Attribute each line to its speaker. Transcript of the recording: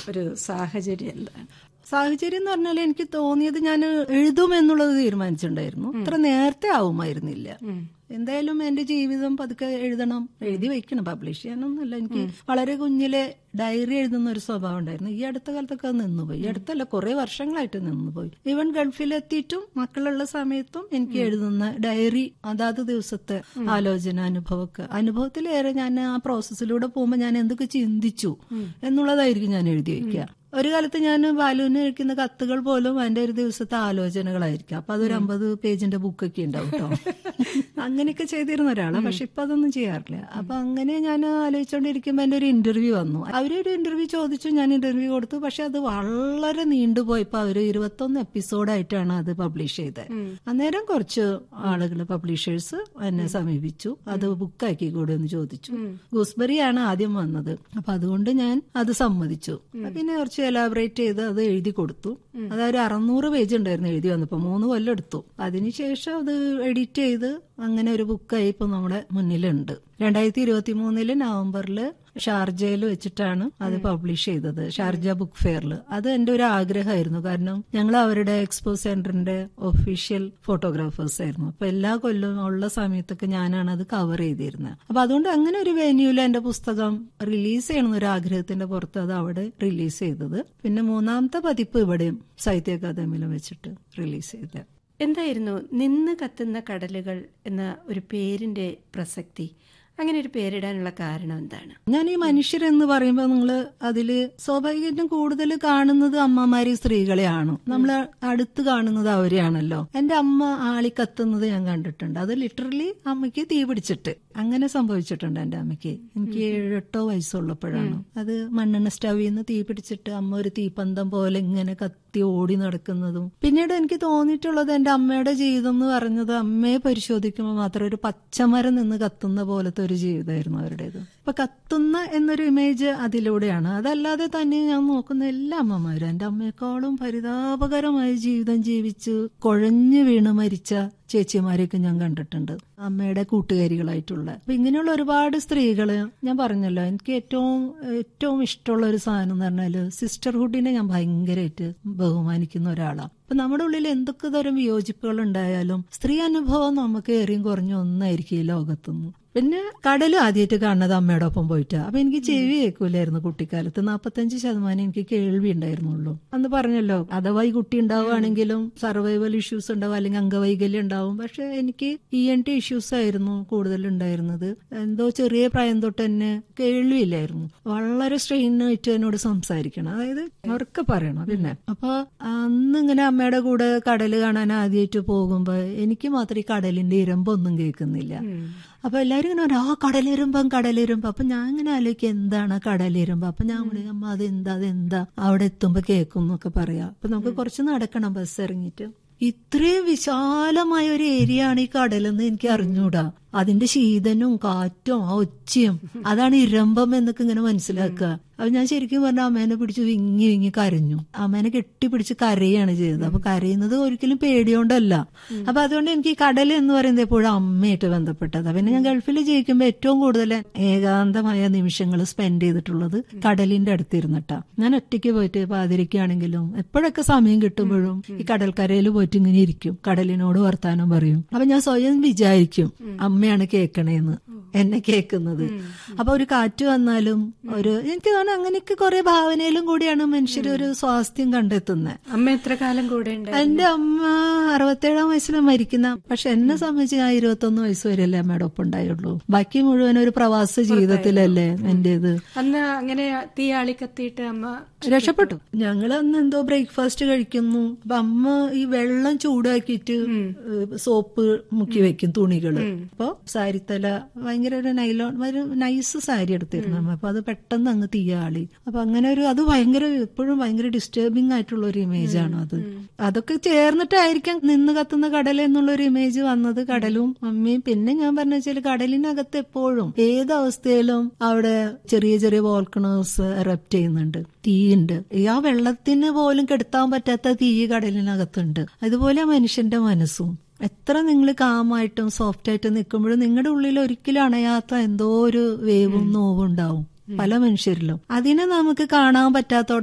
Speaker 1: ഒരു സാഹചര്യം എന്താണ്
Speaker 2: സാഹചര്യം എന്ന് പറഞ്ഞാൽ എനിക്ക് തോന്നിയത് ഞാൻ എഴുതും എന്നുള്ളത് തീരുമാനിച്ചിട്ടുണ്ടായിരുന്നു അത്ര നേരത്തെ ആവുമായിരുന്നില്ല എന്തായാലും എന്റെ ജീവിതം പതുക്കെ എഴുതണം എഴുതി വെക്കണം പബ്ലിഷ് ചെയ്യാനൊന്നുമല്ല എനിക്ക് വളരെ കുഞ്ഞിലെ ഡയറി എഴുതുന്ന ഒരു സ്വഭാവം ഉണ്ടായിരുന്നു ഈ അടുത്ത കാലത്തൊക്കെ അത് നിന്നുപോയി ഈ അടുത്തല്ല കുറെ വർഷങ്ങളായിട്ട് നിന്നുപോയി ഈവൻ ഗൾഫിലെത്തിയിട്ടും മക്കളുള്ള സമയത്തും എനിക്ക് എഴുതുന്ന ഡയറി അതാത് ദിവസത്തെ ആലോചന അനുഭവമൊക്കെ അനുഭവത്തിലേറെ ഞാൻ ആ പ്രോസസ്സിലൂടെ പോകുമ്പോൾ ഞാൻ എന്തൊക്കെ ചിന്തിച്ചു എന്നുള്ളതായിരിക്കും ഞാൻ എഴുതി വെക്കുക ഒരു കാലത്ത് ഞാൻ ബാലുവിന് കഴിക്കുന്ന കത്തുകൾ പോലും അതിന്റെ ഒരു ദിവസത്തെ ആലോചനകളായിരിക്കും അപ്പൊ അതൊരു അമ്പത് പേജിന്റെ ബുക്കൊക്കെ ഉണ്ടാവും കേട്ടോ അങ്ങനെയൊക്കെ ചെയ്തിരുന്ന ഒരാളാണ് പക്ഷെ ഇപ്പൊ അതൊന്നും ചെയ്യാറില്ല അപ്പൊ അങ്ങനെ ഞാൻ ആലോചിച്ചുകൊണ്ടിരിക്കുമ്പോ എന്റെ ഒരു ഇന്റർവ്യൂ വന്നു അവരൊരു ഇന്റർവ്യൂ ചോദിച്ചു ഞാൻ ഇന്റർവ്യൂ കൊടുത്തു പക്ഷെ അത് വളരെ നീണ്ടുപോയപ്പോ അവര് ഇരുപത്തൊന്ന് എപ്പിസോഡായിട്ടാണ് അത് പബ്ലിഷ് ചെയ്തത് അന്നേരം കുറച്ച് ആളുകൾ പബ്ലിഷേഴ്സ് എന്നെ സമീപിച്ചു അത് ബുക്കാക്കി കൂടെ എന്ന് ചോദിച്ചു ഗൂസ്ബറി ആണ് ആദ്യം വന്നത് അപ്പൊ അതുകൊണ്ട് ഞാൻ അത് സമ്മതിച്ചു പിന്നെ കുറച്ച് എലാബറേറ്റ് ചെയ്ത് അത് എഴുതി കൊടുത്തു അതൊരു അറുന്നൂറ് പേജ് ഉണ്ടായിരുന്നു എഴുതി വന്നപ്പോ മൂന്ന് കൊല്ലം എടുത്തു അതിനുശേഷം അത് എഡിറ്റ് ചെയ്ത് അങ്ങനെ ഒരു ബുക്കായി ഇപ്പൊ നമ്മുടെ മുന്നിലുണ്ട് രണ്ടായിരത്തി ഇരുപത്തി മൂന്നില് നവംബറില് ഷാർജയിൽ വെച്ചിട്ടാണ് അത് പബ്ലിഷ് ചെയ്തത് ഷാർജ ബുക്ക് ഫെയറിൽ അത് എന്റെ ഒരു ആഗ്രഹമായിരുന്നു കാരണം ഞങ്ങൾ അവരുടെ എക്സ്പോ സെന്ററിന്റെ ഒഫീഷ്യൽ ഫോട്ടോഗ്രാഫേഴ്സ് ആയിരുന്നു അപ്പൊ എല്ലാ കൊല്ലവും ഉള്ള സമയത്തൊക്കെ ഞാനാണ് അത് കവർ ചെയ്തിരുന്നത് അപ്പൊ അതുകൊണ്ട് അങ്ങനെ ഒരു വെന്യൂല് എന്റെ പുസ്തകം റിലീസ് ചെയ്യണമെന്ന് ഒരു ആഗ്രഹത്തിന്റെ പുറത്ത് അത് അവിടെ റിലീസ് ചെയ്തത് പിന്നെ മൂന്നാമത്തെ പതിപ്പ് ഇവിടെയും സാഹിത്യ അക്കാദമിയിലും വെച്ചിട്ട് റിലീസ് ചെയ്തത്
Speaker 1: എന്തായിരുന്നു നിന്ന് കത്തുന്ന കടലുകൾ എന്ന ഒരു പേരിന്റെ പ്രസക്തി അങ്ങനെ ഒരു പേരിടാനുള്ള കാരണം എന്താണ്
Speaker 2: ഞാൻ ഈ മനുഷ്യരെന്ന് പറയുമ്പോൾ നിങ്ങൾ അതില് സ്വാഭാവികമായിട്ടും കൂടുതൽ കാണുന്നത് അമ്മമാരെയും സ്ത്രീകളെയാണ് നമ്മൾ അടുത്ത് കാണുന്നത് അവരെയാണല്ലോ എന്റെ അമ്മ ആളി കത്തുന്നത് ഞാൻ കണ്ടിട്ടുണ്ട് അത് ലിറ്ററലി അമ്മയ്ക്ക് തീ പിടിച്ചിട്ട് അങ്ങനെ സംഭവിച്ചിട്ടുണ്ട് എന്റെ അമ്മയ്ക്ക് എനിക്ക് ഏഴെട്ടോ വയസ്സുള്ളപ്പോഴാണ് അത് മണ്ണെണ്ണ സ്റ്റവിൽ നിന്ന് തീ പിടിച്ചിട്ട് അമ്മ ഒരു തീപ്പന്തം പോലെ ഇങ്ങനെ കത്തി ഓടി നടക്കുന്നതും പിന്നീട് എനിക്ക് തോന്നിയിട്ടുള്ളത് എന്റെ അമ്മയുടെ ജീവിതം എന്ന് പറഞ്ഞത് അമ്മയെ പരിശോധിക്കുമ്പോൾ മാത്രം ഒരു പച്ചമരം നിന്ന് കത്തുന്ന പോലത്തെ ഒരു ജീവിതമായിരുന്നു അവരുടേത് അപ്പൊ കത്തുന്ന എന്നൊരു ഇമേജ് അതിലൂടെയാണ് അതല്ലാതെ തന്നെ ഞാൻ നോക്കുന്ന എല്ലാ അമ്മമാരും എന്റെ അമ്മയെക്കാളും പരിതാപകരമായ ജീവിതം ജീവിച്ച് കുഴഞ്ഞു വീണ് മരിച്ച ചേച്ചിമാരെയൊക്കെ ഞാൻ കണ്ടിട്ടുണ്ട് അമ്മയുടെ കൂട്ടുകാരികളായിട്ടുള്ള അപ്പൊ ഇങ്ങനെയുള്ള ഒരുപാട് സ്ത്രീകള് ഞാൻ പറഞ്ഞല്ലോ എനിക്ക് ഏറ്റവും ഏറ്റവും ഇഷ്ടമുള്ള ഒരു സാധനം എന്ന് പറഞ്ഞാല് സിസ്റ്റർഹുഡിനെ ഞാൻ ഭയങ്കരമായിട്ട് ബഹുമാനിക്കുന്ന ഒരാളാണ് അപ്പൊ നമ്മുടെ ഉള്ളിൽ എന്തൊക്കെ തരം വിയോജിപ്പുകൾ ഉണ്ടായാലും സ്ത്രീ അനുഭവം നമുക്ക് ഏറിയും കുറഞ്ഞ ഒന്നായിരിക്കും ഈ ലോകത്തുനിന്ന് പിന്നെ കടൽ ആദ്യമായിട്ട് കാണുന്നത് അമ്മയുടെ ഒപ്പം പോയിട്ട് അപ്പൊ എനിക്ക് ചെവി കേൾക്കൂലായിരുന്നു കുട്ടിക്കാലത്ത് നാപ്പത്തഞ്ച് ശതമാനം എനിക്ക് കേൾവി ഉണ്ടായിരുന്നുള്ളൂ അന്ന് പറഞ്ഞല്ലോ അഥവാ ഈ കുട്ടി ഉണ്ടാവുകയാണെങ്കിലും സർവൈവൽ ഇഷ്യൂസ് ഉണ്ടാവും അല്ലെങ്കിൽ അംഗവൈകല്യം ഉണ്ടാവും പക്ഷെ എനിക്ക് ഇ എൻ ടി ഇഷ്യൂസ് ആയിരുന്നു കൂടുതൽ ഉണ്ടായിരുന്നത് എന്തോ ചെറിയ പ്രായം തൊട്ട് തന്നെ കേൾവിയില്ലായിരുന്നു വളരെ സ്ട്രെയിൻ ആയിട്ട് എന്നോട് സംസാരിക്കണം അതായത് അവർക്ക് പറയണം പിന്നെ അപ്പൊ അന്ന് ഇങ്ങനെ അമ്മയുടെ കൂടെ കടൽ കാണാൻ ആദ്യമായിട്ട് പോകുമ്പോ എനിക്ക് മാത്രം ഈ കടലിന്റെ ഇരമ്പൊന്നും കേൾക്കുന്നില്ല അപ്പൊ എല്ലാരും ഇങ്ങനെ പറയും, ആ കടലിരുമ്പം കടലിരുമ്പം അപ്പൊ ഞാൻ ഇങ്ങനെ ആലോചിക്കും എന്താണ് കടലിരുമ്പം അപ്പൊ ഞാൻ പറയും അമ്മ അതെന്താ അതെന്താ അവിടെ എത്തുമ്പോ കേൾക്കും എന്നൊക്കെ പറയാം അപ്പൊ നമുക്ക് കുറച്ച് നടക്കണം ബസ് ഇറങ്ങിയിട്ട് ഇത്രയും വിശാലമായ ഒരു ഏരിയ ആണ് ഈ കടലെന്ന് എനിക്ക് അറിഞ്ഞൂടാ അതിന്റെ ശീതനും കാറ്റും ആ ഒച്ചയും അതാണ് ഇരമ്പം എന്നൊക്കെ ഇങ്ങനെ മനസ്സിലാക്കുക അപ്പൊ ഞാൻ ശരിക്കും പറഞ്ഞ അമ്മേനെ പിടിച്ച് വിങ്ങി വിങ്ങി കരഞ്ഞു അമ്മേനെ കെട്ടിപ്പിടിച്ച് കരയാണ് ചെയ്തത് അപ്പൊ കരയുന്നത് ഒരിക്കലും പേടിയോണ്ടല്ല അപ്പൊ അതുകൊണ്ട് എനിക്ക് ഈ കടൽ എന്ന് പറയുന്നത് എപ്പോഴും അമ്മയായിട്ട് ബന്ധപ്പെട്ടത് പിന്നെ ഞാൻ ഗൾഫിൽ ജീവിക്കുമ്പോൾ ഏറ്റവും കൂടുതൽ ഏകാന്തമായ നിമിഷങ്ങൾ സ്പെൻഡ് ചെയ്തിട്ടുള്ളത് കടലിന്റെ അടുത്തിരുന്നിട്ടാ ഞാൻ ഒറ്റയ്ക്ക് പോയിട്ട് പാതിരിക്കുകയാണെങ്കിലും എപ്പോഴൊക്കെ സമയം കിട്ടുമ്പോഴും ഈ കടൽക്കരയിൽ പോയിട്ട് ഇങ്ങനെ ഇരിക്കും കടലിനോട് വർത്താനം പറയും അപ്പൊ ഞാൻ സ്വയം വിചാരിക്കും അമ്മയാണ് കേൾക്കണേന്ന് എന്നെ കേൾക്കുന്നത് അപ്പൊ ഒരു കാറ്റ് വന്നാലും ഒരു എനിക്ക് തോന്നുന്നു അങ്ങനെയൊക്കെ കുറെ ഭാവനയിലും കൂടിയാണ് മനുഷ്യർ ഒരു സ്വാസ്ഥ്യം കണ്ടെത്തുന്നത്
Speaker 1: അമ്മ എത്ര കാലം കൂടെ ഉണ്ട്
Speaker 2: എന്റെ അമ്മ അറുപത്തേഴാം വയസ്സിൽ മരിക്കുന്ന പക്ഷെ എന്നെ സംബന്ധിച്ച് ഞാൻ ഇരുപത്തൊന്ന് വയസ്സ് വരെയല്ലേ അമ്മയുടെ ഒപ്പം ഉണ്ടായുള്ളൂ ബാക്കി മുഴുവൻ ഒരു പ്രവാസ ജീവിതത്തിലല്ലേ എന്റേത്
Speaker 1: അന്ന് അങ്ങനെ തീ ആളിക്കത്തിയിട്ട് അമ്മ
Speaker 2: രക്ഷപ്പെട്ടു ഞങ്ങൾ അന്ന് എന്തോ ബ്രേക്ക്ഫാസ്റ്റ് കഴിക്കുന്നു അപ്പൊ അമ്മ ഈ വെള്ളം ചൂടാക്കിയിട്ട് സോപ്പ് മുക്കി വെക്കും തുണികള് അപ്പൊ സാരിത്തല ഭയങ്കര ഒരു നൈലോൺ ഒരു നൈസ് സാരി എടുത്തിരുന്നു അമ്മ അപ്പൊ അത് പെട്ടെന്ന് അങ്ങ് തീയാളി അപ്പൊ അങ്ങനെ ഒരു അത് ഭയങ്കര എപ്പോഴും ഭയങ്കര ഡിസ്റ്റർബിംഗ് ആയിട്ടുള്ള ഒരു ഇമേജ് ആണ് അത് അതൊക്കെ ചേർന്നിട്ടായിരിക്കാം നിന്ന് കത്തുന്ന കടൽ എന്നുള്ള ഒരു ഇമേജ് വന്നത് കടലും അമ്മയും പിന്നെ ഞാൻ പറഞ്ഞ വെച്ചാൽ കടലിനകത്ത് എപ്പോഴും ഏത് അവസ്ഥയിലും അവിടെ ചെറിയ ചെറിയ വോൾക്കണേഴ്സ് എറപ്റ്റ് ചെയ്യുന്നുണ്ട് തീയുണ്ട് ഈ ആ വെള്ളത്തിന് പോലും കെടുത്താൻ പറ്റാത്ത തീ കടലിനകത്തുണ്ട് അതുപോലെ മനുഷ്യന്റെ മനസ്സും എത്ര നിങ്ങൾ കാമായിട്ടും സോഫ്റ്റ് ആയിട്ടും നിൽക്കുമ്പോഴും നിങ്ങളുടെ ഉള്ളിൽ ഒരിക്കലും അണയാത്ത എന്തോ ഒരു വേവും നോവും ഉണ്ടാവും പല മനുഷ്യരിലും അതിനെ നമുക്ക് കാണാൻ പറ്റാത്ത